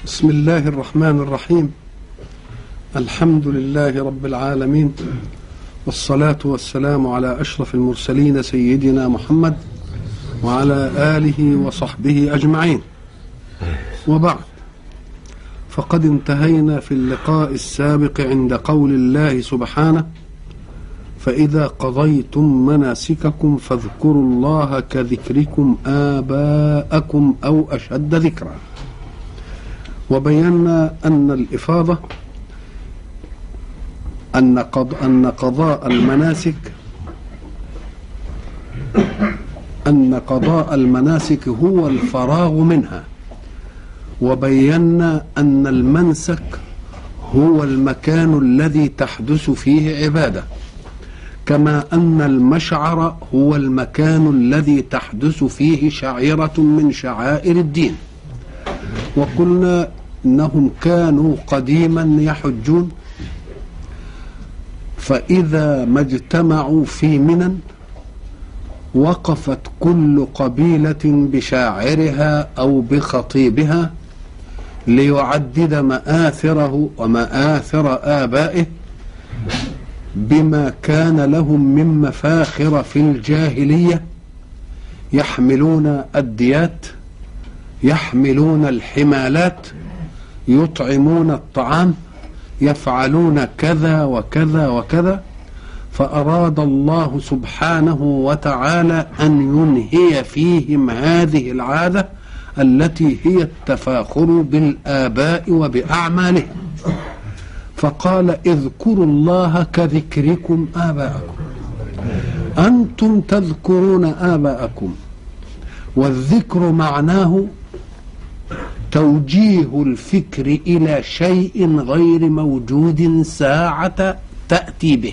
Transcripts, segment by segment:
بسم الله الرحمن الرحيم الحمد لله رب العالمين والصلاة والسلام على أشرف المرسلين سيدنا محمد وعلى آله وصحبه أجمعين وبعد فقد انتهينا في اللقاء السابق عند قول الله سبحانه فإذا قضيتم مناسككم فاذكروا الله كذكركم آباءكم أو أشد ذكرًا وبينا أن الإفاضة أن قض أن قضاء المناسك أن قضاء المناسك هو الفراغ منها وبينا أن المنسك هو المكان الذي تحدث فيه عبادة كما أن المشعر هو المكان الذي تحدث فيه شعيرة من شعائر الدين وقلنا انهم كانوا قديما يحجون فاذا ما اجتمعوا في منى وقفت كل قبيله بشاعرها او بخطيبها ليعدد ماثره وماثر ابائه بما كان لهم من مفاخر في الجاهليه يحملون الديات يحملون الحمالات يطعمون الطعام يفعلون كذا وكذا وكذا فأراد الله سبحانه وتعالى أن ينهي فيهم هذه العادة التي هي التفاخر بالآباء وبأعمالهم فقال اذكروا الله كذكركم آباءكم أنتم تذكرون آباءكم والذكر معناه توجيه الفكر الى شيء غير موجود ساعه تاتي به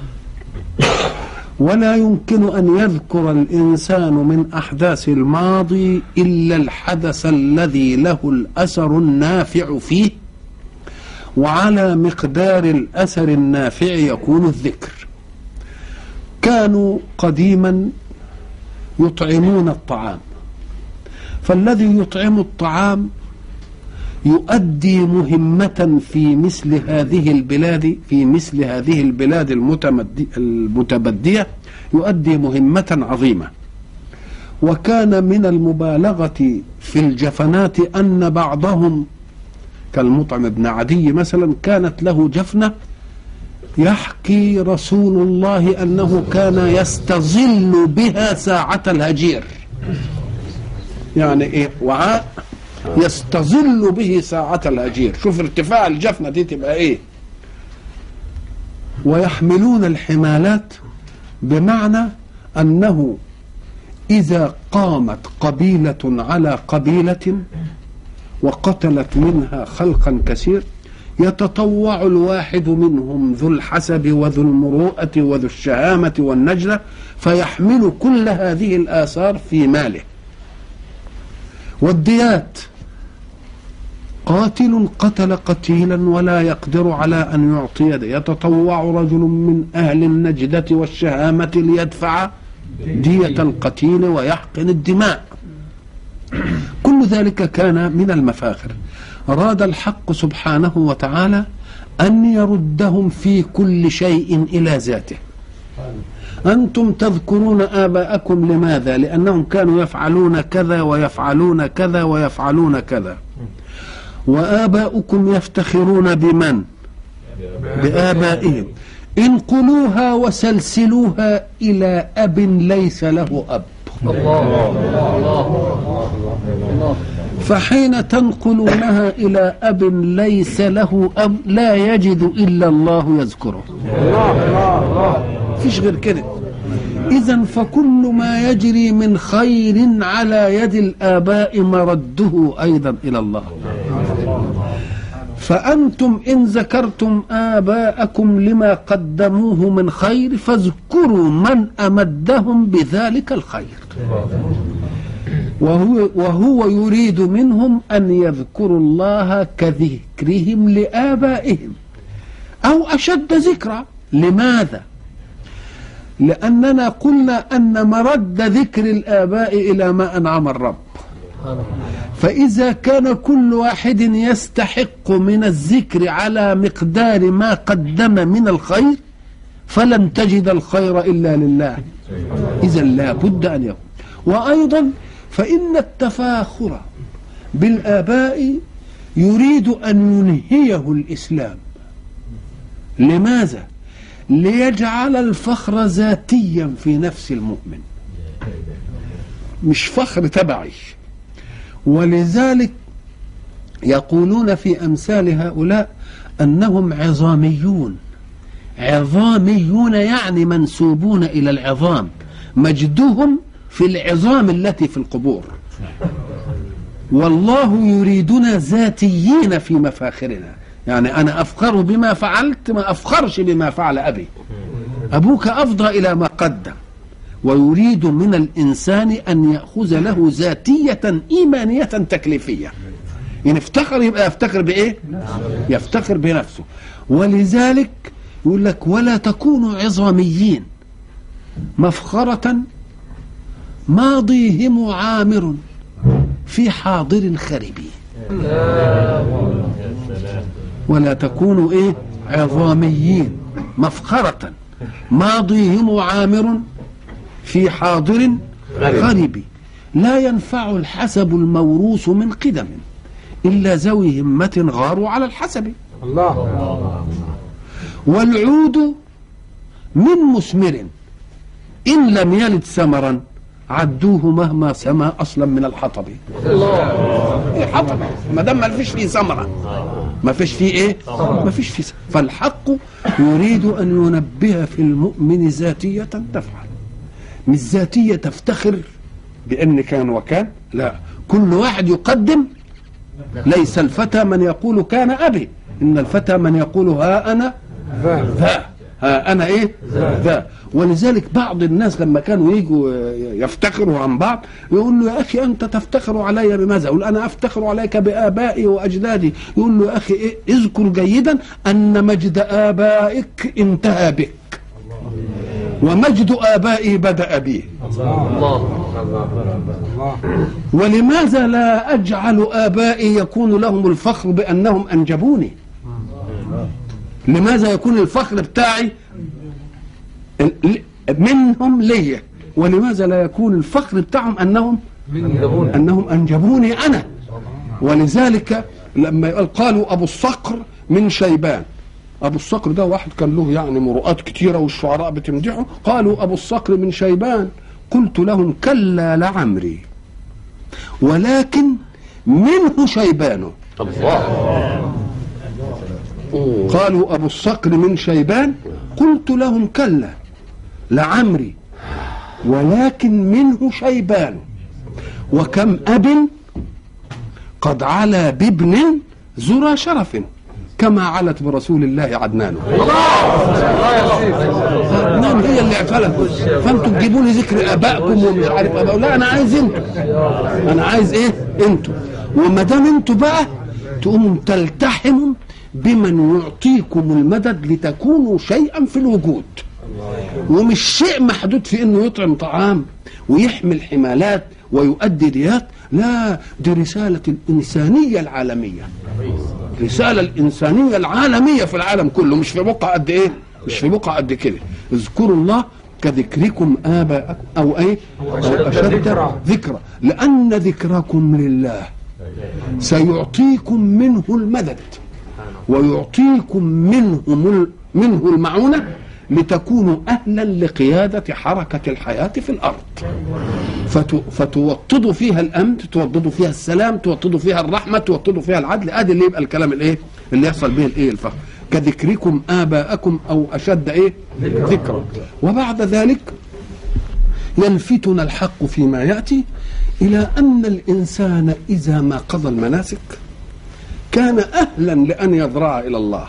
ولا يمكن ان يذكر الانسان من احداث الماضي الا الحدث الذي له الاثر النافع فيه وعلى مقدار الاثر النافع يكون الذكر كانوا قديما يطعمون الطعام فالذي يطعم الطعام يؤدي مهمة في مثل هذه البلاد في مثل هذه البلاد المتبدية يؤدي مهمة عظيمة وكان من المبالغة في الجفنات أن بعضهم كالمطعم بن عدي مثلا كانت له جفنة يحكي رسول الله أنه كان يستظل بها ساعة الهجير يعني إيه وعاء يستظل به ساعة الأجير شوف ارتفاع الجفنة دي تبقى إيه ويحملون الحمالات بمعنى أنه إذا قامت قبيلة على قبيلة وقتلت منها خلقا كثير يتطوع الواحد منهم ذو الحسب وذو المروءة وذو الشهامة والنجلة فيحمل كل هذه الآثار في ماله والديات قاتل قتل قتيلا ولا يقدر على أن يعطي يتطوع رجل من أهل النجدة والشهامة ليدفع دية القتيل ويحقن الدماء كل ذلك كان من المفاخر أراد الحق سبحانه وتعالى أن يردهم في كل شيء إلى ذاته أنتم تذكرون آباءكم لماذا لأنهم كانوا يفعلون كذا ويفعلون كذا ويفعلون كذا وآباؤكم يفتخرون بمن بآبائهم انقلوها وسلسلوها إلى أب ليس له أب فحين تنقلونها إلى أب ليس له أب لا يجد إلا الله يذكره فيش غير كده إذا فكل ما يجري من خير على يد الآباء مرده أيضا إلى الله فأنتم إن ذكرتم آباءكم لما قدموه من خير فاذكروا من أمدهم بذلك الخير وهو, وهو يريد منهم أن يذكروا الله كذكرهم لآبائهم أو أشد ذكرى لماذا؟ لأننا قلنا أن مرد ذكر الآباء إلى ما أنعم الرب فإذا كان كل واحد يستحق من الذكر على مقدار ما قدم من الخير فلن تجد الخير إلا لله إذا لا بد أن يكون وأيضا فإن التفاخر بالآباء يريد أن ينهيه الإسلام لماذا؟ ليجعل الفخر ذاتيا في نفس المؤمن مش فخر تبعي ولذلك يقولون في أمثال هؤلاء أنهم عظاميون عظاميون يعني منسوبون إلى العظام مجدهم في العظام التي في القبور والله يريدنا ذاتيين في مفاخرنا يعني أنا أفخر بما فعلت ما أفخرش بما فعل أبي أبوك أفضى إلى ما قدم ويريد من الإنسان أن يأخذ له ذاتية إيمانية تكليفية إن افتخر يبقى يفتخر بإيه يفتخر بنفسه ولذلك يقول لك ولا تكونوا عظاميين مفخرة ماضيهم عامر في حاضر خرب ولا تكونوا ايه عظاميين مفخرة ماضيهم عامر في حاضر خرب لا ينفع الحسب الموروث من قدم إلا ذوي همة غاروا على الحسب الله والعود من مثمر إن لم يلد ثمرا عدوه مهما سما اصلا من الحطب الله ايه حطب ما دام ما فيش فيه ثمره ما فيش فيه ايه ما فيش فيه فالحق يريد ان ينبه في المؤمن ذاتيه تفعل مش ذاتيه تفتخر بان كان وكان لا كل واحد يقدم ليس الفتى من يقول كان ابي ان الفتى من يقول ها انا ذا ها انا ايه ذا ولذلك بعض الناس لما كانوا يجوا يفتخروا عن بعض يقول له يا اخي انت تفتخر علي بماذا؟ يقول انا افتخر عليك بابائي واجدادي يقول له يا اخي إيه؟ اذكر جيدا ان مجد ابائك انتهى بك ومجد ابائي بدا بي الله ولماذا لا اجعل ابائي يكون لهم الفخر بانهم انجبوني لماذا يكون الفخر بتاعي منهم ليا ولماذا لا يكون الفخر بتاعهم انهم انهم انجبوني انا ولذلك لما قالوا ابو الصقر من شيبان ابو الصقر ده واحد كان له يعني مروءات كتيره والشعراء بتمدحه قالوا ابو الصقر من شيبان قلت لهم كلا لعمري ولكن منه شيبان الله قالوا ابو الصقر من شيبان قلت لهم كلا لعمري ولكن منه شيبان وكم أب قد علا بابن ذرى شرف كما علت برسول الله عدنان عدنان هي اللي اعتلت فانتوا تجيبوا لي ذكر ابائكم ومش عارف اباء لا انا عايز انتوا انا عايز ايه انتوا وما دام انتوا بقى تقوموا تلتحموا بمن يعطيكم المدد لتكونوا شيئا في الوجود ومش شيء محدود في انه يطعم طعام ويحمل حمالات ويؤدي ديات لا دي رسالة الإنسانية العالمية رسالة الإنسانية العالمية في العالم كله مش في بقعة قد إيه مش في بقعة قد كده اذكروا الله كذكركم آباءكم أو أي أو أشد ذكرى لأن ذكركم لله سيعطيكم منه المدد ويعطيكم منه منه المعونة لتكونوا أهلا لقيادة حركة الحياة في الأرض فتوطدوا فيها الأمن توطدوا فيها السلام توطدوا فيها الرحمة توطدوا فيها العدل ادي اللي يبقى الكلام الايه اللي يحصل به الايه الفخر كذكركم آباءكم أو أشد إيه ذكرا وبعد ذلك يلفتنا الحق فيما يأتي إلى أن الإنسان إذا ما قضى المناسك كان أهلا لأن يضرع إلى الله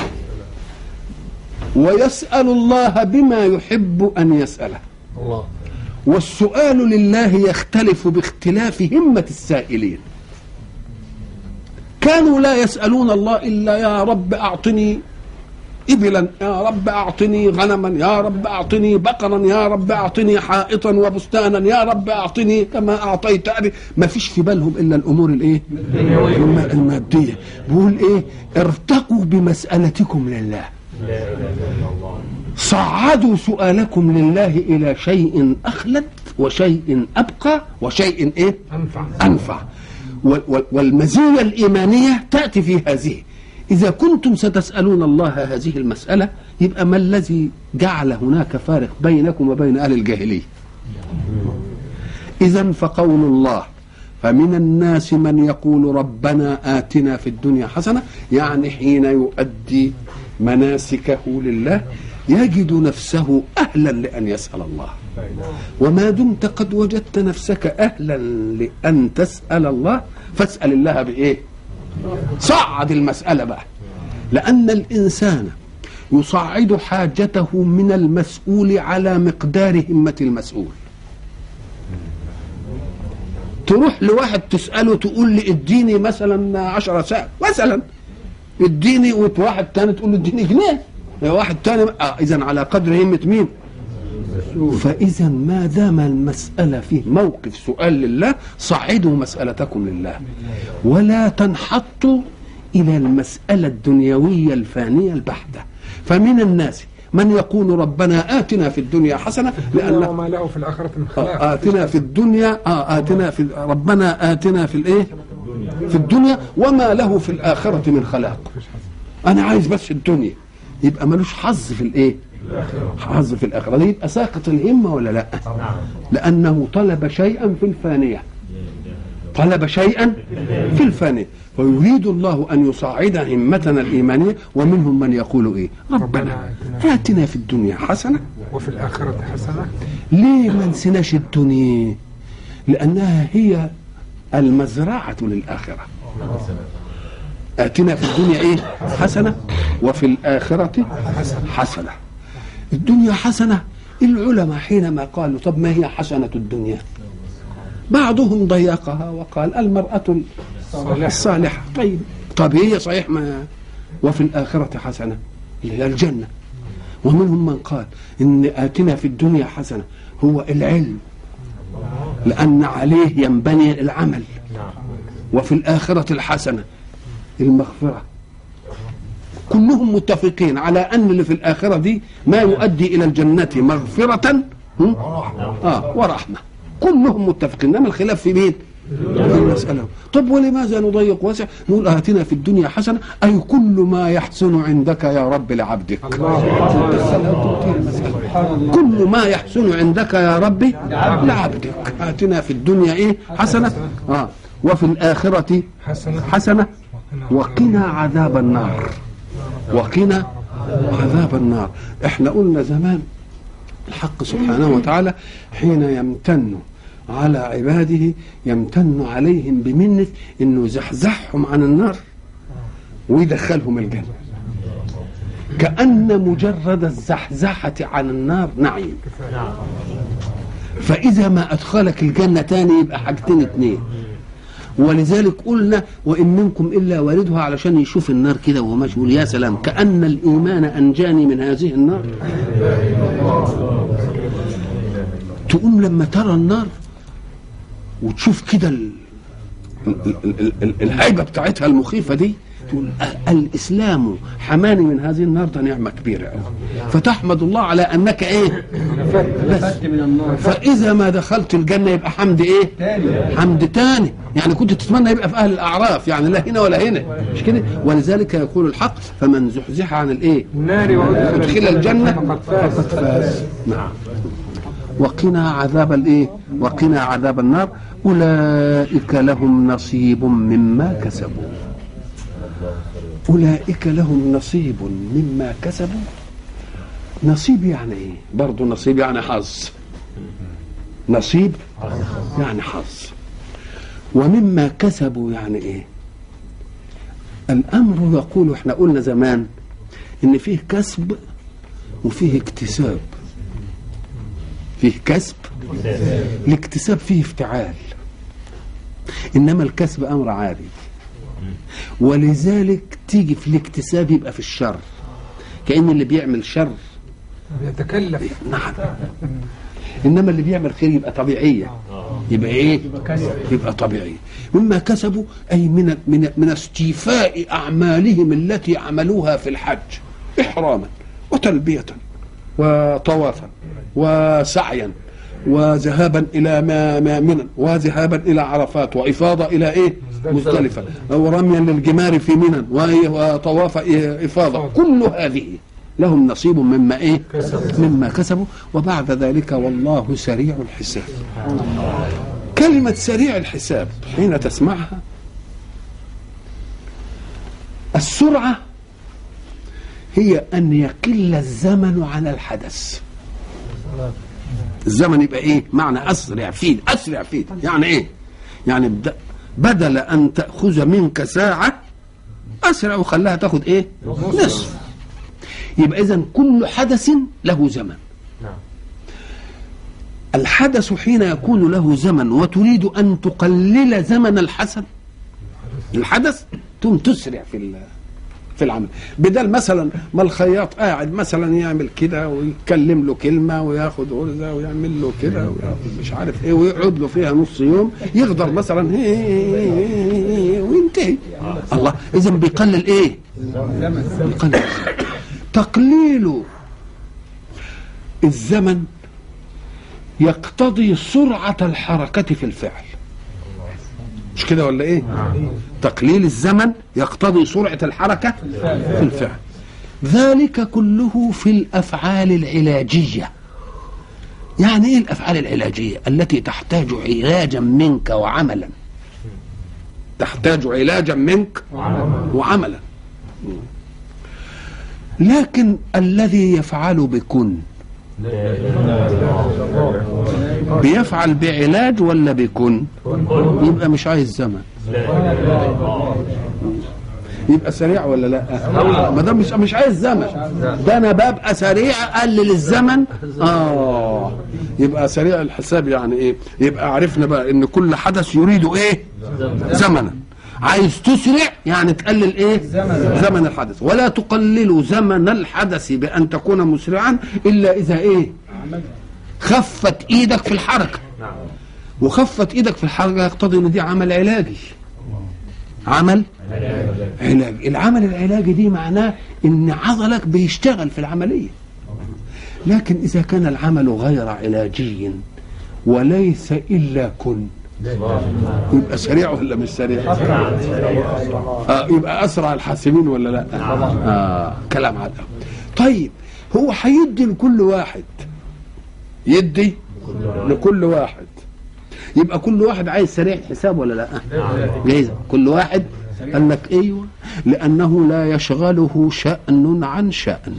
ويسأل الله بما يحب أن يسأله الله والسؤال لله يختلف باختلاف همة السائلين كانوا لا يسألون الله إلا يا رب أعطني إبلا يا رب أعطني غنما يا رب أعطني بقرا يا رب أعطني حائطا وبستانا يا رب أعطني كما أعطيت أبي ما فيش في بالهم إلا الأمور الإيه الم- المادية بيقول إيه ارتقوا بمسألتكم لله صعدوا سؤالكم لله إلى شيء أخلد وشيء أبقى وشيء إيه أنفع أنفع وال- وال- والمزية الإيمانية تأتي في هذه إذا كنتم ستسألون الله هذه المسألة يبقى ما الذي جعل هناك فارق بينكم وبين أهل الجاهلية إذا فقول الله فمن الناس من يقول ربنا آتنا في الدنيا حسنة يعني حين يؤدي مناسكه لله يجد نفسه أهلا لأن يسأل الله وما دمت قد وجدت نفسك أهلا لأن تسأل الله فاسأل الله بإيه صعد المسألة بقى لأن الإنسان يصعد حاجته من المسؤول على مقدار همة المسؤول تروح لواحد تسأله تقول لي اديني مثلا عشرة ساعة مثلا اديني وواحد تاني تقول له اديني جنيه واحد تاني آه اذا على قدر همة مين فإذا ما دام المسألة فيه موقف سؤال لله صعدوا مسألتكم لله ولا تنحطوا إلى المسألة الدنيوية الفانية البحتة فمن الناس من يقول ربنا آتنا في الدنيا حسنة لأن لأن وما له في الآخرة من خلاق آه، آتنا في الدنيا آه آتنا في ربنا آتنا في الإيه في الدنيا وما له في الآخرة من خلاق أنا عايز بس الدنيا يبقى ملوش حظ في الإيه حظ في الآخرة ده يبقى ساقط الهمة ولا لا لأنه طلب شيئا في الفانية طلب شيئا في الفانية ويريد الله أن يصعد همتنا الإيمانية ومنهم من يقول إيه ربنا آتنا في الدنيا حسنة وفي الآخرة حسنة ليه ما نسيناش الدنيا لأنها هي المزرعة للآخرة آتنا في الدنيا إيه حسنة وفي الآخرة حسنة الدنيا حسنة العلماء حينما قالوا طب ما هي حسنة الدنيا بعضهم ضيقها وقال المرأة الصالحة طيب طب هي صحيح ما وفي الآخرة حسنة اللي هي الجنة ومنهم من قال إن آتنا في الدنيا حسنة هو العلم لأن عليه ينبني العمل وفي الآخرة الحسنة المغفرة كلهم متفقين على أن اللي في الآخرة دي ما يؤدي إلى الجنة مغفرة هم؟ آه ورحمة كلهم متفقين إنما الخلاف في مين؟ في المسألة طب ولماذا نضيق واسع نقول آتنا في الدنيا حسنة أي كل ما يحسن عندك يا رب لعبدك كل ما يحسن عندك يا ربي لعبدك آتنا في الدنيا إيه حسنة آه وفي الآخرة حسنة حسنة وقنا عذاب النار وقنا عذاب النار احنا قلنا زمان الحق سبحانه وتعالى حين يمتن على عباده يمتن عليهم بمنة انه يزحزحهم عن النار ويدخلهم الجنة كأن مجرد الزحزحة عن النار نعيم فإذا ما أدخلك الجنة تاني يبقى حاجتين اتنين ولذلك قلنا وإن منكم إلا واردها علشان يشوف النار كده وهو ماشي يقول يا سلام كأن الإيمان أنجاني من هذه النار تقوم لما ترى النار وتشوف كده ال- ال- ال- ال- ال- الهيبة بتاعتها المخيفة دي تقول أ- الإسلام حماني من هذه النار ده نعمة كبيرة أوي. فتحمد الله على أنك إيه بس فإذا ما دخلت الجنة يبقى حمد إيه حمد تاني يعني كنت تتمنى يبقى في أهل الأعراف يعني لا هنا ولا هنا مش كده ولذلك يقول الحق فمن زحزح عن الإيه النار وأدخل أدخل الجنة فقد فاز فقد فاز نعم وقنا عذاب الايه وقنا عذاب النار اولئك لهم نصيب مما كسبوا اولئك لهم نصيب مما كسبوا نصيب يعني ايه برضه نصيب يعني حظ نصيب يعني حظ ومما كسبوا يعني ايه الامر يقول احنا قلنا زمان ان فيه كسب وفيه اكتساب فيه كسب الاكتساب فيه افتعال انما الكسب امر عادي ولذلك تيجي في الاكتساب يبقى في الشر كأن اللي بيعمل شر بيتكلف نعم انما اللي بيعمل خير يبقى طبيعيه يبقى ايه يبقى طبيعيه مما كسبوا اي من من من استيفاء اعمالهم التي عملوها في الحج احراما وتلبيه وطوافا وسعيا وذهابا الى ما ما منى وذهابا الى عرفات وافاضه الى ايه مزدلفه ورميا للجمار في منى وإيه؟ وطواف إيه؟ افاضه كل هذه لهم نصيب مما ايه مما كسبوا وبعد ذلك والله سريع الحساب كلمة سريع الحساب حين تسمعها السرعة هي أن يقل الزمن عن الحدث الزمن يبقى ايه معنى اسرع فيه اسرع فيه يعني ايه يعني بد- بدل ان تاخذ منك ساعه اسرع وخلاها تاخذ ايه نصف يبقى اذا كل حدث له زمن الحدث حين يكون له زمن وتريد ان تقلل زمن الحسن الحدث ثم تسرع في ال- في العمل بدل مثلا ما الخياط قاعد مثلا يعمل كده ويتكلم له كلمه وياخد غرزه ويعمل له كده وياخد مش عارف ايه ويقعد له فيها نص يوم يقدر مثلا هي- هي- هي- وينتهي الله اذا بيقلل ايه؟ بيقلل الزمن. تقليل الزمن يقتضي سرعه الحركه في الفعل مش كده ولا ايه؟ تقليل الزمن يقتضي سرعة الحركة في الفعل ذلك كله في الأفعال العلاجية يعني ايه الأفعال العلاجية التي تحتاج علاجا منك وعملا تحتاج علاجا منك وعملا لكن الذي يفعل بكن بيفعل بعلاج ولا بكن يبقى مش عايز زمن يبقى سريع ولا لا ما ده مش مش عايز زمن ده انا ببقى سريع اقلل الزمن اه يبقى سريع الحساب يعني ايه يبقى عرفنا بقى ان كل حدث يريد ايه زمنا عايز تسرع يعني تقلل ايه زمن الحدث ولا تقلل زمن الحدث بان تكون مسرعا الا اذا ايه خفت ايدك في الحركه وخفت ايدك في الحركه يقتضي ان دي عمل علاجي عمل علاج العمل العلاجي دي معناه ان عضلك بيشتغل في العمليه لكن اذا كان العمل غير علاجي وليس الا كن يبقى سريع ولا مش سريع آه يبقى اسرع الحاسبين ولا لا آه كلام على الأول. طيب هو هيدي لكل واحد يدي لكل واحد يبقى كل واحد عايز سريع الحساب ولا لا جايز كل واحد قال لك ايوه لانه لا يشغله شان عن شان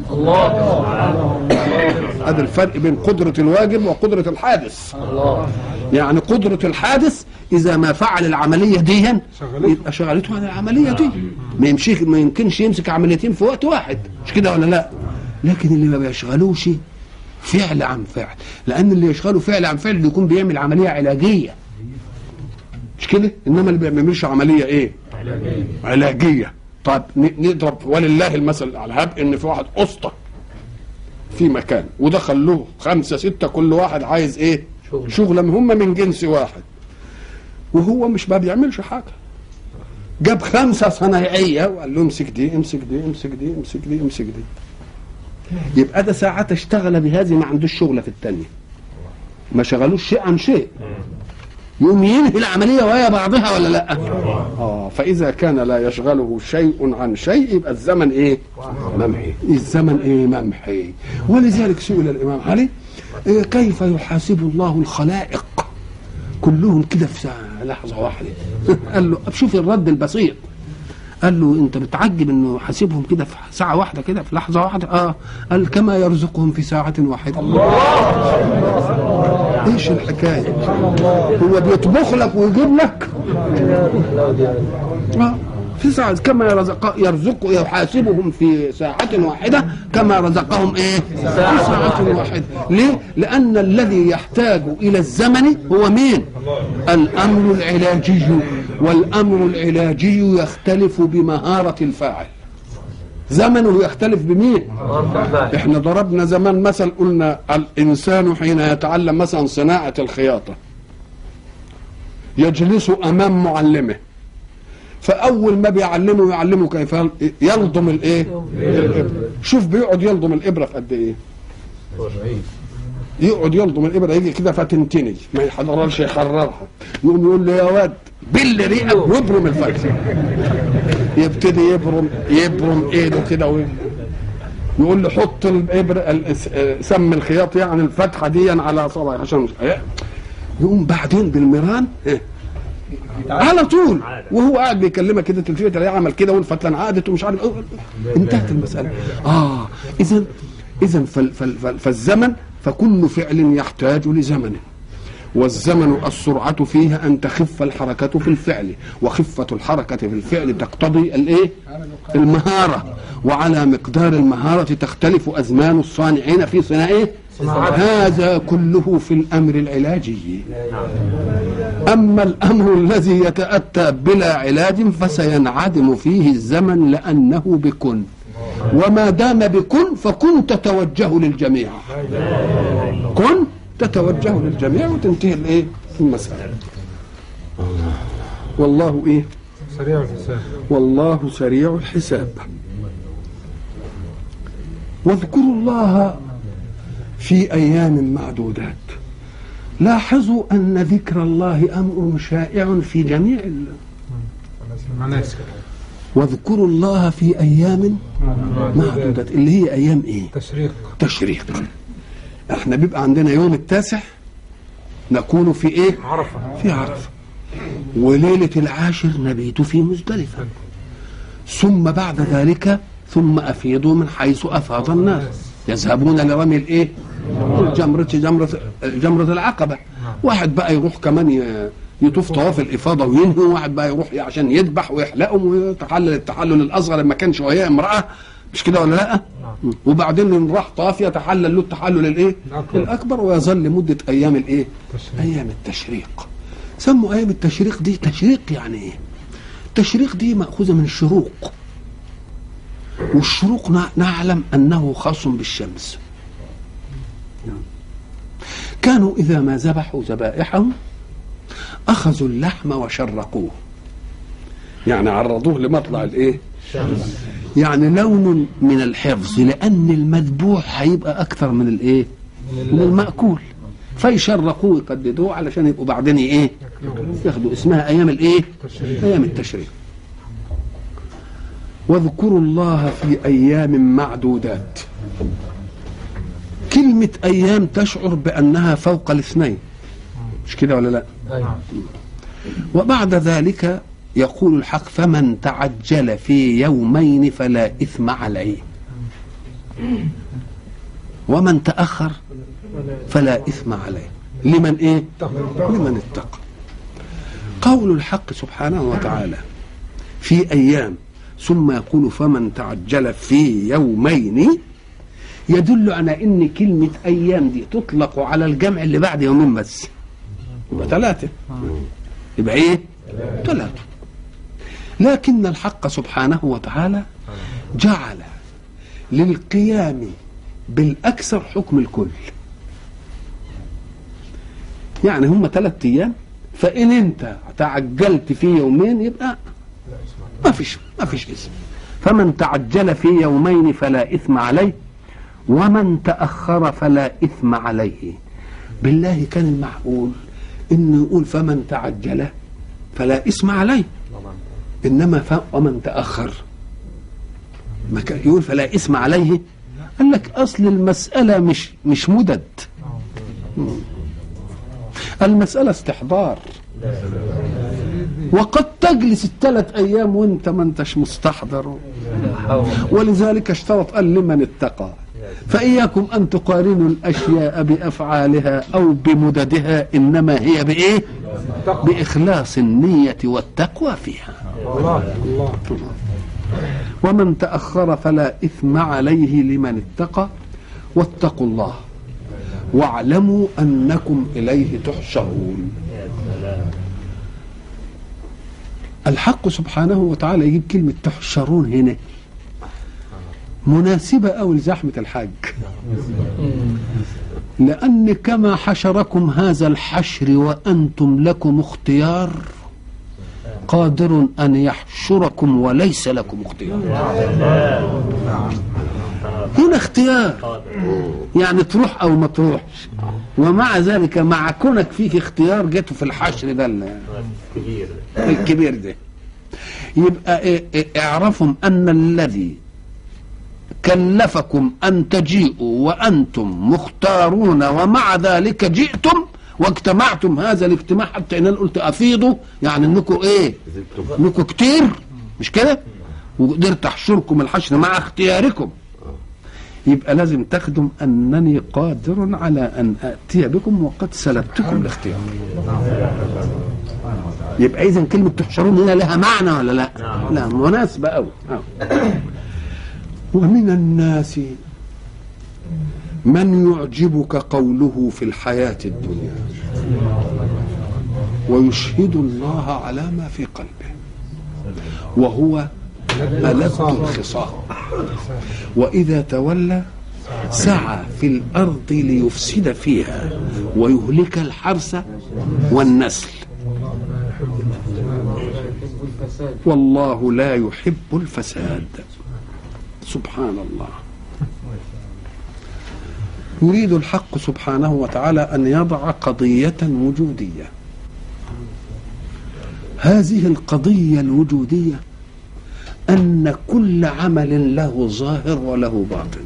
هذا الفرق بين قدره الواجب وقدره الحادث يعني قدره الحادث اذا ما فعل العمليه دي شغلته. يبقى شغلته عن العمليه دي ما يمشي ما يمكنش يمسك عمليتين في وقت واحد مش كده ولا لا لكن اللي ما بيشغلوش فعل عن فعل لان اللي يشغله فعل عن فعل يكون بيعمل عمليه علاجيه مش كده انما اللي ما بيعملش عمليه ايه علاجيه طيب ن- نضرب ولله المثل الاعلى هب ان في واحد اسطى في مكان ودخل له خمسه سته كل واحد عايز ايه شغله هم من جنس واحد وهو مش ما بيعملش حاجه جاب خمسه صنايعيه وقال له امسك دي امسك دي امسك دي امسك دي امسك دي يبقى ده ساعات اشتغل بهذه ما عندوش شغله في الثانيه ما شغلوش شيء عن شيء يقوم ينهي العمليه وهي بعضها ولا لا اه فاذا كان لا يشغله شيء عن شيء يبقى الزمن ايه ممحي الزمن ايه ممحي ولذلك سئل الامام علي إيه كيف يحاسب الله الخلائق كلهم كده في ساعة لحظة واحدة قال له شوف الرد البسيط قال له انت بتعجب انه حاسبهم كده في ساعة واحدة كده في لحظة واحدة اه قال كما يرزقهم في ساعة واحدة ايش الحكاية هو بيطبخ لك ويجيب لك آه. في ساعة كما يرزق يرزق يحاسبهم في ساعة واحدة كما رزقهم ايه؟ في ساعة واحدة، ليه؟ لأن الذي يحتاج إلى الزمن هو مين؟ الأمر العلاجي والأمر العلاجي يختلف بمهارة الفاعل. زمنه يختلف بمين احنا ضربنا زمان مثل قلنا الانسان حين يتعلم مثلا صناعه الخياطه يجلس امام معلمه فاول ما بيعلمه يعلمه كيف يلضم الايه الابره شوف بيقعد يلضم الابره في قد ايه يقعد يلضم الابره يجي كده فتنتني ما يحضرش يحررها يقوم يقول له يا واد بل ريقك وابرم الفرخه يبتدي يبرم يبرم ايده كده و- يقول له حط الابره ال- سم الخياط يعني الفتحه دي على صبعي عشان مش يقوم بعدين بالميران إيه؟ على طول وهو قاعد بيكلمك كده تلفزيون تلاقيه عمل كده والفتله انعقدت ومش عارف انتهت المساله اه اذا اذا فال فال فال فالزمن فكل فعل يحتاج لزمنه والزمن السرعة فيها أن تخف الحركة في الفعل وخفة الحركة في الفعل تقتضي الإيه؟ المهارة وعلى مقدار المهارة تختلف أزمان الصانعين في صناعه هذا كله في الأمر العلاجي أما الأمر الذي يتأتى بلا علاج فسينعدم فيه الزمن لأنه بكن وما دام بكن فكن تتوجه للجميع كن تتوجه للجميع وتنتهي الايه المسألة والله ايه سريع الحساب والله سريع الحساب واذكروا الله في ايام معدودات لاحظوا ان ذكر الله امر شائع في جميع ال... المناسك واذكروا الله في ايام معدودات اللي هي ايام ايه تشريق تشريق احنا بيبقى عندنا يوم التاسع نكون في ايه عرفة في عرفه وليله العاشر نبيت في مزدلفه ثم بعد ذلك ثم افيضوا من حيث افاض الناس يذهبون لرمي الايه الجمرة جمرة جمرة العقبة واحد بقى يروح كمان ي- يطوف طواف الإفاضة وينهي واحد بقى يروح عشان يذبح ويحلقهم ويتحلل التحلل الأصغر لما كانش وهي امرأة مش كده ولا لا؟ وبعدين إن راح طواف يتحلل له التحلل الايه؟ الأكبر. الأكبر ويظل مدة أيام الايه؟ تشريق. أيام التشريق سموا أيام التشريق دي تشريق يعني إيه؟ التشريق دي مأخوذة من الشروق والشروق نع- نعلم أنه خاص بالشمس كانوا إذا ما ذبحوا ذبائحهم أخذوا اللحم وشرقوه يعني عرضوه لمطلع الإيه يعني لون من الحفظ لأن المذبوح هيبقى أكثر من الإيه من المأكول فيشرقوه يقددوه علشان يبقوا بعدين إيه ياخدوا اسمها أيام الإيه أيام التشريق واذكروا الله في أيام معدودات كلمة أيام تشعر بأنها فوق الاثنين مش كده ولا لا وبعد ذلك يقول الحق فمن تعجل في يومين فلا إثم عليه ومن تأخر فلا إثم عليه لمن إيه لمن اتقى قول الحق سبحانه وتعالى في أيام ثم يقول فمن تعجل في يومين يدل على ان كلمه ايام دي تطلق على الجمع اللي بعد يومين بس يبقى ثلاثه يبقى ايه ثلاثه لكن الحق سبحانه وتعالى جعل للقيام بالاكثر حكم الكل يعني هم ثلاث ايام فان انت تعجلت في يومين يبقى ما فيش ما فيش اسم فمن تعجل في يومين فلا اثم عليه ومن تأخر فلا إثم عليه بالله كان المعقول إنه يقول فمن تعجل فلا إثم عليه إنما ف... ومن تأخر ما كان يقول فلا إثم عليه قال لك أصل المسألة مش مش مدد المسألة استحضار وقد تجلس الثلاث أيام وأنت ما أنتش مستحضر ولذلك اشترط قال لمن اتقى فإياكم أن تقارنوا الأشياء بأفعالها أو بمددها إنما هي بإيه بإخلاص النية والتقوى فيها الله الله ومن تأخر فلا إثم عليه لمن اتقى واتقوا الله واعلموا أنكم إليه تحشرون الحق سبحانه وتعالى يجيب كلمة تحشرون هنا مناسبة أوي لزحمة الحج لأن كما حشركم هذا الحشر وأنتم لكم اختيار قادر أن يحشركم وليس لكم اختيار هنا اختيار يعني تروح أو ما تروحش ومع ذلك مع كونك فيك اختيار جيته في الحشر ده ال- كبير الكبير ده يبقى إيه إيه اعرفوا أن الذي كلفكم أن تجيئوا وأنتم مختارون ومع ذلك جئتم واجتمعتم هذا الاجتماع حتى ان انا قلت افيضوا يعني انكم ايه انكم كتير مش كده وقدرت احشركم الحشر مع اختياركم يبقى لازم تخدم انني قادر على ان اتي بكم وقد سلبتكم الاختيار يبقى اذا كلمه تحشرون هنا لها معنى ولا لا لا مناسبه قوي ومن الناس من يعجبك قوله في الحياة الدنيا ويشهد الله على ما في قلبه وهو ألد الخصام وإذا تولى سعى في الأرض ليفسد فيها ويهلك الحرث والنسل والله لا يحب الفساد سبحان الله يريد الحق سبحانه وتعالى ان يضع قضيه وجوديه هذه القضيه الوجوديه ان كل عمل له ظاهر وله باطن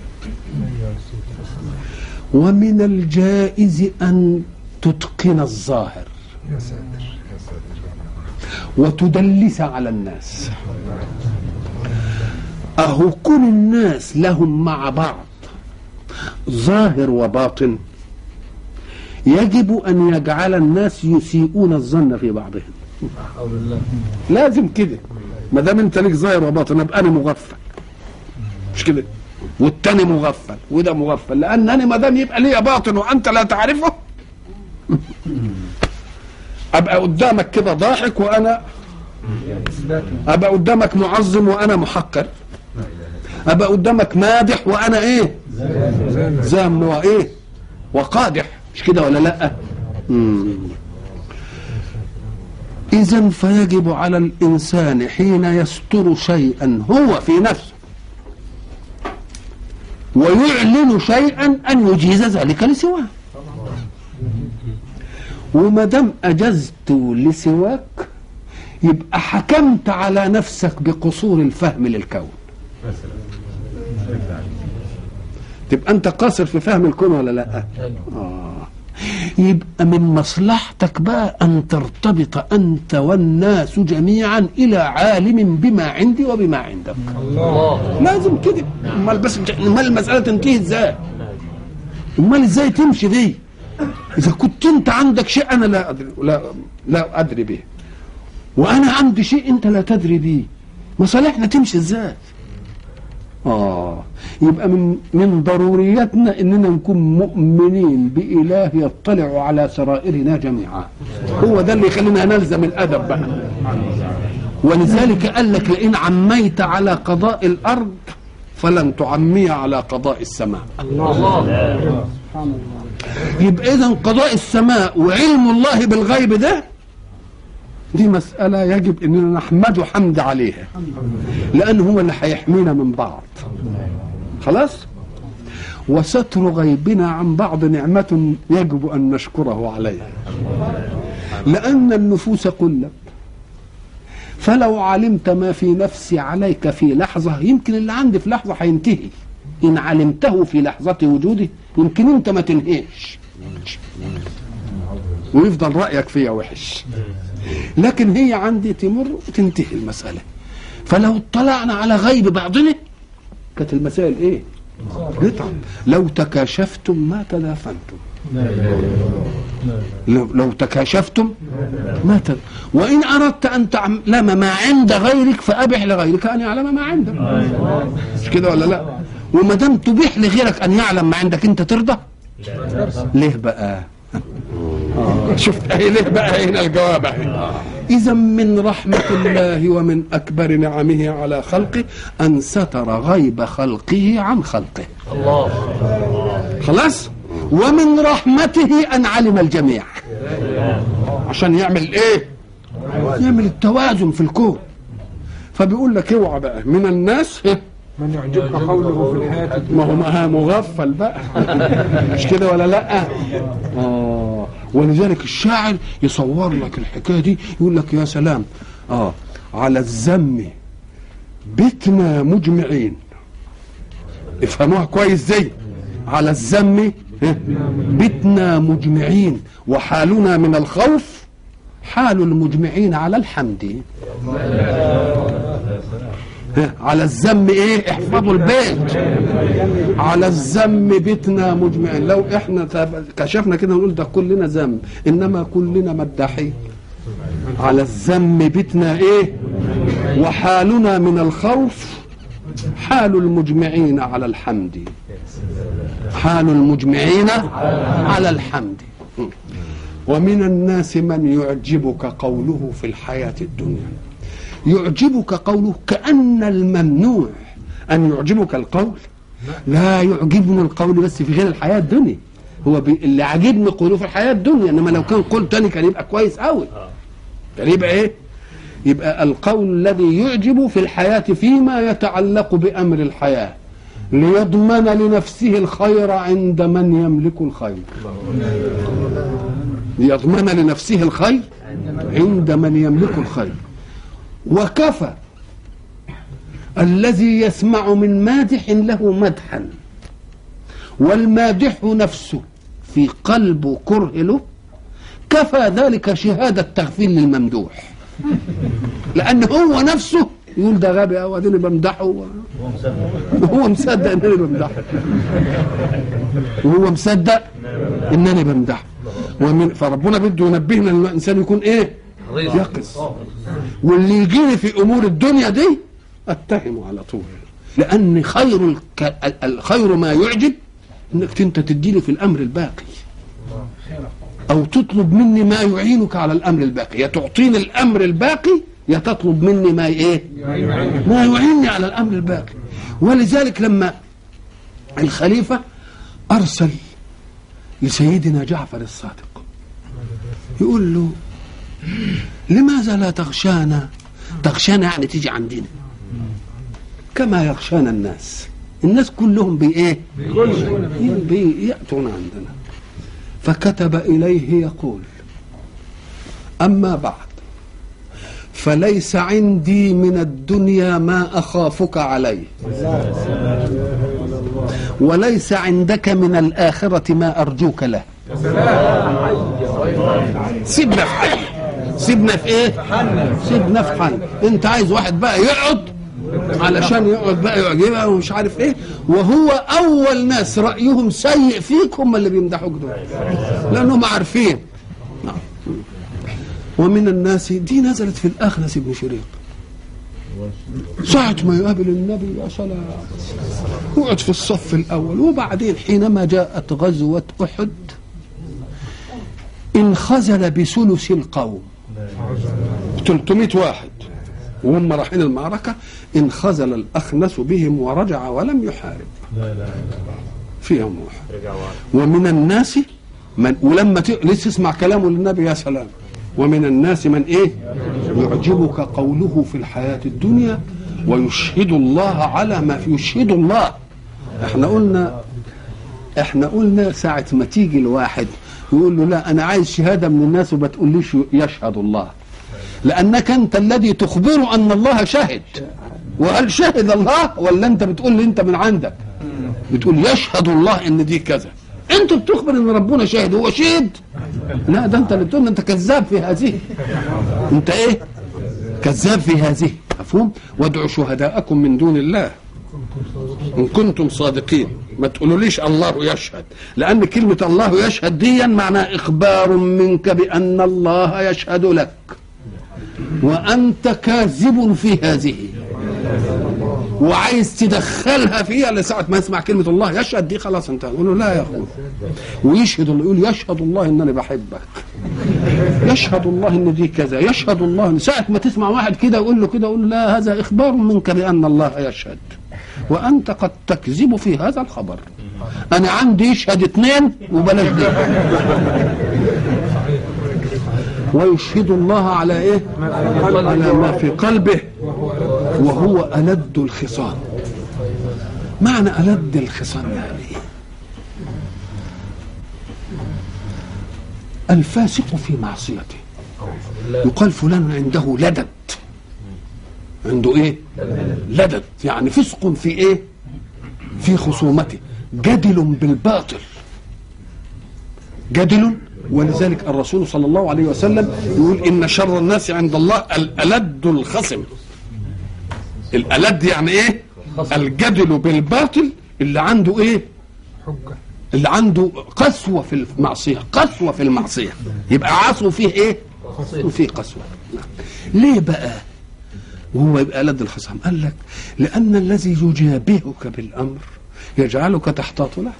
ومن الجائز ان تتقن الظاهر يا ساتر يا ساتر وتدلس على الناس أهو كل الناس لهم مع بعض ظاهر وباطن يجب أن يجعل الناس يسيئون الظن في بعضهم لازم كده ما دام انت ليك ظاهر وباطن ابقى انا مغفل مش كده والتاني مغفل وده مغفل لان انا ما دام يبقى ليا باطن وانت لا تعرفه ابقى قدامك كده ضاحك وانا ابقى قدامك معظم وانا محقر ابقى قدامك مادح وانا ايه زام وايه وقادح مش كده ولا لا اذا فيجب على الانسان حين يستر شيئا هو في نفسه ويعلن شيئا ان يجيز ذلك لسواه وما دام اجزت لسواك يبقى حكمت على نفسك بقصور الفهم للكون تبقى انت قاصر في فهم الكون ولا لا آه. يبقى من مصلحتك بقى ان ترتبط انت والناس جميعا الى عالم بما عندي وبما عندك الله لازم كده امال بس امال المساله تنتهي ازاي امال ازاي تمشي دي اذا كنت انت عندك شيء انا لا ادري لا لا ادري به وانا عندي شيء انت لا تدري به مصالحنا تمشي ازاي اه يبقى من من ضرورياتنا اننا نكون مؤمنين باله يطلع على سرائرنا جميعا هو ده اللي يخلينا نلزم الادب بقى ولذلك قال لك لئن عميت على قضاء الارض فلن تعمي على قضاء السماء يبقى اذا قضاء السماء وعلم الله بالغيب ده دي مسألة يجب اننا نحمده حمد عليها لان هو اللي هيحمينا من بعض خلاص وستر غيبنا عن بعض نعمة يجب ان نشكره عليها لان النفوس قلت فلو علمت ما في نفسي عليك في لحظة يمكن اللي عندي في لحظة هينتهي إن علمته في لحظة وجودي يمكن أنت ما تنهيش ويفضل رأيك فيها وحش لكن هي عندي تمر وتنتهي المسألة فلو اطلعنا على غيب بعضنا كانت المسائل ايه؟ قطع لو تكاشفتم ما تدافنتم لو, لو تكاشفتم ما تد... وإن أردت أن تعلم ما عند غيرك فأبح لغيرك أن يعلم ما عندك مش كده ولا لا وما دام تبيح لغيرك أن يعلم ما عندك أنت ترضى ليه بقى آه. شفت اهي ليه بقى هنا الجواب اهي إذا من رحمة الله ومن أكبر نعمه على خلقه أن ستر غيب خلقه عن خلقه الله خلاص ومن رحمته أن علم الجميع عشان يعمل إيه يعمل التوازن في الكون فبيقول لك اوعى بقى من الناس من يعجبك قوله في الحياة الدنيا ما هو ما مغفل بقى مش كده ولا لا اه ولذلك الشاعر يصور لك الحكايه دي يقول لك يا سلام اه على الذم بتنا مجمعين افهموها كويس زي على الذم بتنا مجمعين وحالنا من الخوف حال المجمعين على الحمد ها، على الذم ايه احفظوا البيت على الذم بيتنا مجمعين لو احنا تاب- كشفنا كده نقول ده كلنا ذم انما كلنا مداحين على الذم بيتنا ايه وحالنا من الخوف حال المجمعين على الحمد حال المجمعين على الحمد ومن الناس من يعجبك قوله في الحياة الدنيا يعجبك قوله كأن الممنوع أن يعجبك القول لا يعجبني القول بس في غير الحياة الدنيا هو بي... اللي عاجبني قوله في الحياة الدنيا إنما لو كان قول تاني كان يبقى كويس قوي كان يبقى إيه يبقى القول الذي يعجب في الحياة فيما يتعلق بأمر الحياة ليضمن لنفسه الخير عند من يملك الخير ليضمن لنفسه الخير عند من يملك الخير وكفى الذي يسمع من مادح له مدحا والمادح نفسه في قلبه كره له كفى ذلك شهادة تغفيل للممدوح لأن هو نفسه يقول ده غبي أو أديني بمدحه وهو مصدق إنني بمدحه وهو مصدق إنني بمدحه ومن فربنا بده ينبهنا ان الانسان يكون ايه؟ يقظ واللي يجيني في امور الدنيا دي اتهمه على طول لان خير الك... الخير ما يعجب انك انت تديني في الامر الباقي او تطلب مني ما يعينك على الامر الباقي يا تعطيني الامر الباقي يا تطلب مني ما ايه ما يعينني على الامر الباقي ولذلك لما الخليفه ارسل لسيدنا جعفر الصادق يقول له لماذا لا تغشانا تغشانا يعني تيجي عندنا كما يغشانا الناس الناس كلهم بايه بيأتون عندنا فكتب إليه يقول أما بعد فليس عندي من الدنيا ما أخافك عليه وليس عندك من الآخرة ما أرجوك له سيبنا في حل سيبنا في ايه سيبنا في حل انت عايز واحد بقى يقعد علشان يقعد بقى يعجبها ومش عارف ايه وهو اول ناس رايهم سيء فيك هم اللي بيمدحوك دول لانهم عارفين نعم. ومن الناس دي نزلت في الاخنس بن شريق ساعة ما يقابل النبي يا سلام يقعد في الصف الأول وبعدين حينما جاءت غزوة أحد انخزل بثلث القوم 300 واحد وهم رايحين المعركة انخزل الأخنس بهم ورجع ولم يحارب فيهم واحد ومن الناس من ولما ت... لسه اسمع كلامه للنبي يا سلام ومن الناس من ايه يعجبك قوله في الحياة الدنيا ويشهد الله على ما يشهد الله احنا قلنا احنا قلنا ساعة ما تيجي الواحد يقول له لا انا عايز شهادة من الناس وما تقوليش يشهد الله لانك انت الذي تخبر ان الله شهد وهل شهد الله ولا انت بتقول لي انت من عندك بتقول يشهد الله ان دي كذا انت بتخبر ان ربنا شاهد هو شهد لا ده انت اللي بتقول انت كذاب في هذه انت ايه كذاب في هذه مفهوم وادعوا شهداءكم من دون الله ان كنتم صادقين ما تقولوليش الله يشهد لان كلمه الله يشهد دي معناها اخبار منك بان الله يشهد لك وانت كاذب في هذه وعايز تدخلها فيها لساعة ما يسمع كلمة الله يشهد دي خلاص انت يقول له لا يا اخوي ويشهد الله يقول يشهد الله انني بحبك يشهد الله ان دي كذا يشهد الله ان ساعه ما تسمع واحد كده يقول له كده يقول له لا هذا اخبار منك بان الله يشهد وانت قد تكذب في هذا الخبر انا عندي يشهد اثنين وبلاش دي ويشهد الله على ايه على ما في قلبه وهو ألد الخصام معنى ألد الخصام يعني إيه؟ الفاسق في معصيته يقال فلان عنده لدد عنده ايه لدد يعني فسق في ايه في خصومته جدل بالباطل جدل ولذلك الرسول صلى الله عليه وسلم يقول ان شر الناس عند الله الالد الخصم الالد يعني ايه الجدل بالباطل اللي عنده ايه حجة اللي عنده قسوه في المعصيه قسوه في المعصيه يبقى عصو فيه ايه وفيه قسوه نعم. ليه بقى وهو يبقى لد الخصم قال لك لان الذي يجابهك بالامر يجعلك تحتاط له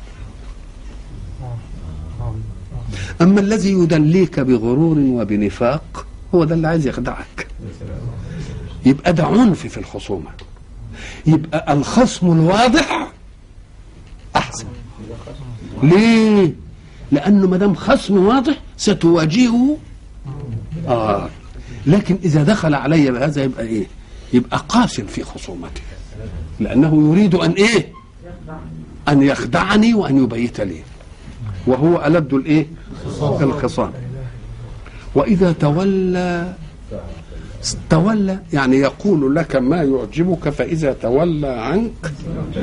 اما الذي يدليك بغرور وبنفاق هو ده اللي عايز يخدعك يبقى ده عنف في الخصومه يبقى الخصم الواضح احسن ليه لانه ما دام خصم واضح ستواجهه اه لكن اذا دخل علي بهذا يبقى ايه يبقى قاس في خصومته لانه يريد ان ايه ان يخدعني وان يبيت لي وهو ألد الايه الخصام واذا تولى تولى يعني يقول لك ما يعجبك فاذا تولى عنك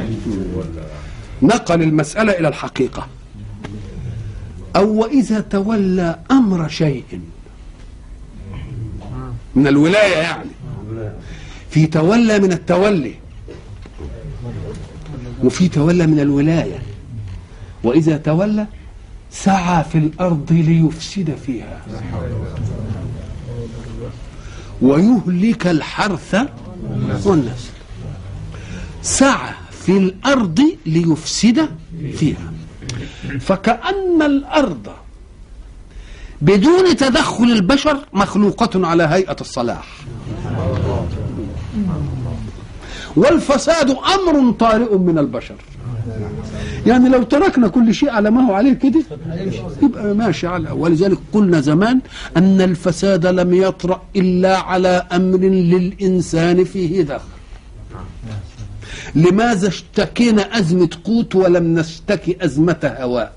نقل المساله الى الحقيقه او واذا تولى امر شيء من الولايه يعني في تولى من التولي وفي تولى من الولايه واذا تولى سعى في الارض ليفسد فيها ويهلك الحرث والنسل سعى في الارض ليفسد فيها فكأن الارض بدون تدخل البشر مخلوقة على هيئة الصلاح والفساد امر طارئ من البشر يعني لو تركنا كل شيء على ما هو عليه كده يبقى ماشي على ولذلك قلنا زمان ان الفساد لم يطرا الا على امر للانسان فيه دخل لماذا اشتكينا ازمه قوت ولم نشتكي ازمه هواء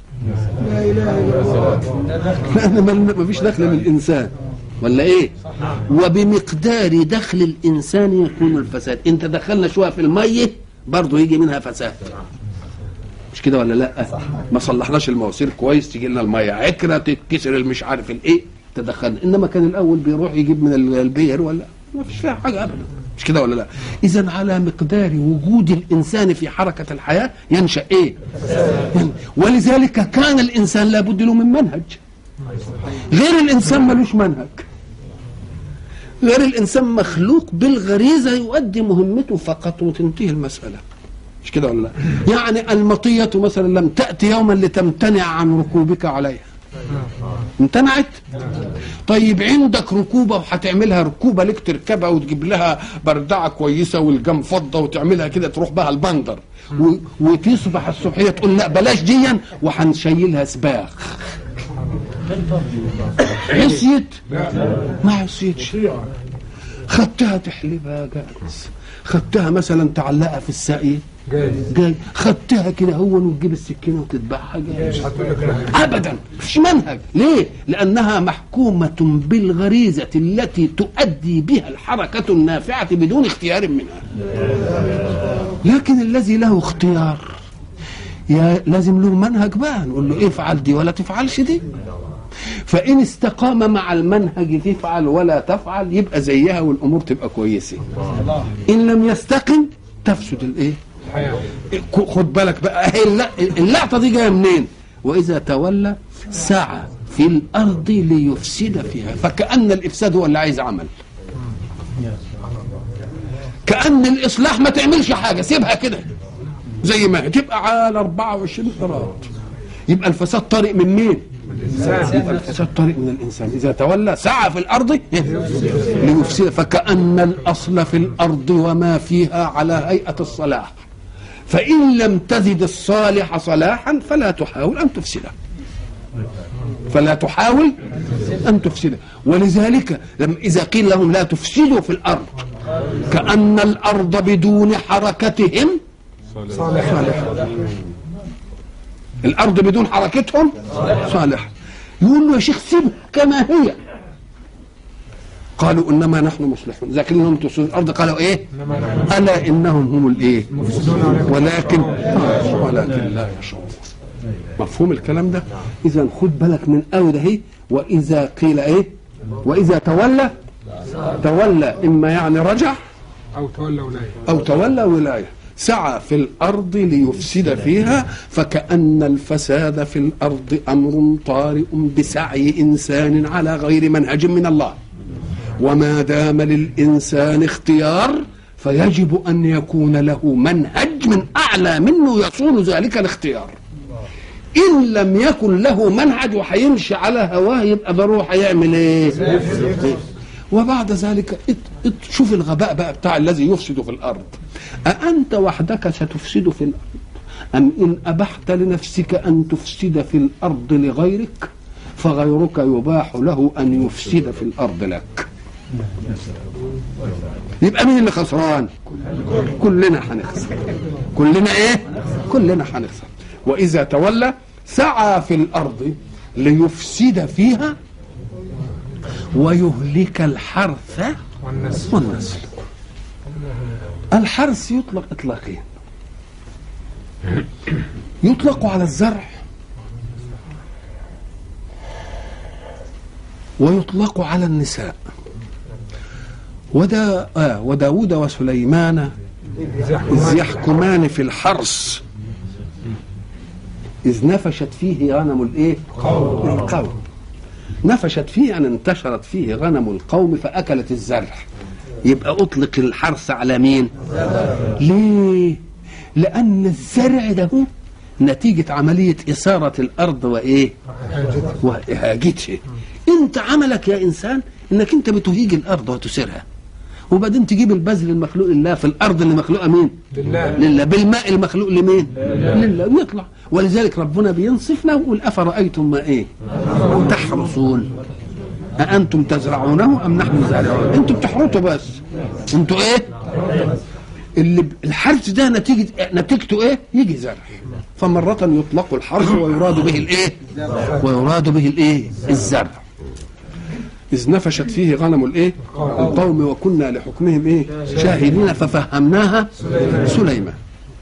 لان ما فيش دخل للانسان ولا ايه وبمقدار دخل الانسان يكون الفساد انت دخلنا شويه في الميه برضه يجي منها فساد مش كده ولا لا ما صلحناش المواسير كويس تيجي لنا الميه عكره تتكسر المش عارف الايه تدخلنا انما كان الاول بيروح يجيب من البير ولا ما فيش فيها حاجه ابدا مش كده ولا لا اذا على مقدار وجود الانسان في حركه الحياه ينشا ايه يعني ولذلك كان الانسان لابد له من منهج غير الانسان ملوش منهج غير الانسان مخلوق بالغريزه يؤدي مهمته فقط وتنتهي المساله مش كده ولا لا يعني المطيه مثلا لم تاتي يوما لتمتنع عن ركوبك عليها امتنعت طيب عندك ركوبه وهتعملها ركوبه لك تركبها وتجيب لها بردعه كويسه والجم فضه وتعملها كده تروح بها البندر و... وتصبح الصبحيه تقول لا بلاش ديا وهنشيلها سباخ عصيت ما عصيتش خدتها تحلبها جاهز خدتها مثلا تعلقها في الساقية جاي جاي خدتها كده هو وتجيب السكينه وتذبحها جاهز هتقول لك لا ابدا مش منهج ليه لانها محكومه بالغريزه التي تؤدي بها الحركه النافعه بدون اختيار منها لكن الذي له اختيار يا لازم له منهج بقى نقول له افعل دي ولا تفعلش دي فان استقام مع المنهج تفعل ولا تفعل يبقى زيها والامور تبقى كويسه ان لم يستقم تفسد الايه الحياة خد بالك بقى اهي الل- اللقطه دي جايه منين واذا تولى سعى في الارض ليفسد فيها فكان الافساد هو اللي عايز عمل كان الاصلاح ما تعملش حاجه سيبها كده زي ما هي تبقى على 24 قراط يبقى الفساد طارئ من مين يبقى الفساد طريق من الانسان اذا تولى سعى في الارض ليفسد فكان الاصل في الارض وما فيها على هيئه الصلاح فان لم تزد الصالح صلاحا فلا تحاول ان تفسده فلا تحاول ان تفسده ولذلك لما اذا قيل لهم لا تفسدوا في الارض كان الارض بدون حركتهم صالحه الارض بدون حركتهم صالحه يقول له يا شيخ سيبها كما هي قالوا انما نحن مصلحون لكن لهم تفسدون الارض قالوا ايه الا انهم هم الايه ولكن ولكن لا يشعرون مفهوم الكلام ده اذا خد بالك من قوي ده اهي واذا قيل ايه واذا تولى تولى اما يعني رجع أو تولى ولاية أو تولى ولاية سعى في الأرض ليفسد فيها فكأن الفساد في الأرض أمر طارئ بسعي إنسان على غير منهج من الله وما دام للإنسان اختيار فيجب أن يكون له منهج من أعلى منه يصون ذلك الاختيار إن لم يكن له منهج وهيمشي على هواه يبقى ضروري هيعمل إيه؟ وبعد ذلك ات- ات- شوف الغباء بقى بتاع الذي يفسد في الارض أأنت وحدك ستفسد في الارض أم إن أبحت لنفسك أن تفسد في الأرض لغيرك فغيرك يباح له أن يفسد في الأرض لك يبقى مين اللي خسران كلنا هنخسر كلنا ايه كلنا هنخسر واذا تولى سعى في الارض ليفسد فيها ويهلك الحرث والنسل والنسل الحرث يطلق اطلاقين يطلق على الزرع ويطلق على النساء ودا آه وداود وسليمان إذ يحكمان في الحرث إذ نفشت فيه غنم الإيه؟ القوم نفشت فيه أن انتشرت فيه غنم القوم فأكلت الزرع يبقى أطلق الحرث على مين؟ ليه؟ لأن الزرع ده هو نتيجة عملية إثارة الأرض وإيه؟ وإهاجتها أنت عملك يا إنسان إنك أنت بتهيج الأرض وتسيرها وبعدين تجيب البذل المخلوق لله في الأرض اللي مخلوقة مين؟ لله لله بالماء المخلوق لمين؟ لله ويطلع ولذلك ربنا بينصفنا ويقول أفرأيتم ما إيه؟ تحرثون أأنتم تزرعونه أم نحن زارعون؟ أنتم بتحرثوا بس أنتوا إيه؟ اللي ب- الحرث ده نتيجة نتيجته إيه؟ يجي زرع فمرة يطلق الحرث ويراد به الإيه؟ ويراد به الإيه؟ الزرع إذ نفشت فيه غنم الإيه؟ القوم وكنا لحكمهم إيه؟ شاهدين ففهمناها سليمان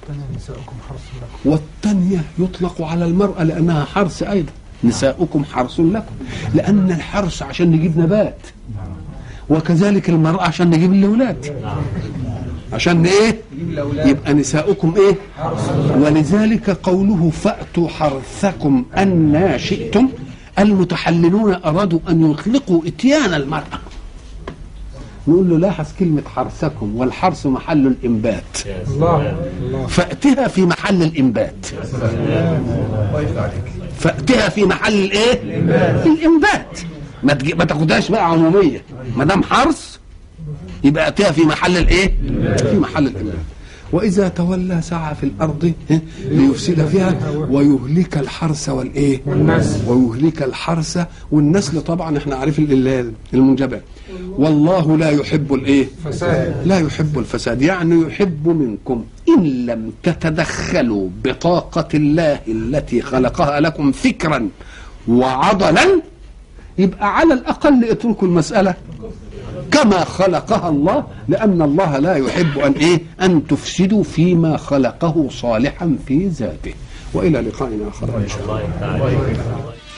والثانية يطلق على المرأة لأنها حرث أيضا نساؤكم حرث لكم لأن الحرث عشان نجيب نبات وكذلك المرأة عشان نجيب الأولاد عشان ايه يبقى نساؤكم ايه ولذلك قوله فأتوا حرثكم أن شئتم المتحللون أرادوا أن يطلقوا إتيان المرأة نقول له لاحظ كلمة حرثكم والحرث محل الإنبات الله الله فأتها في محل الإنبات فأتها في محل الإيه؟ الإنبات ما تجي- ما تاخدهاش بقى عمومية ما دام حرث يبقى أتها في محل الإيه؟ في محل الإنبات وإذا تولى سعى في الأرض إيه؟ ليفسد فيها ويهلك الحرث والإيه؟ والنسل. ويهلك الحرث والنسل طبعا احنا عارفين ال- المنجبات والله لا يحب الإيه؟ فساد لا يحب الفساد يعني يحب منكم إن لم تتدخلوا بطاقة الله التي خلقها لكم فكرا وعضلا يبقى على الأقل اتركوا المسألة كما خلقها الله لأن الله لا يحب أن إيه أن تفسدوا فيما خلقه صالحا في ذاته وإلى لقاء آخر إن شاء الله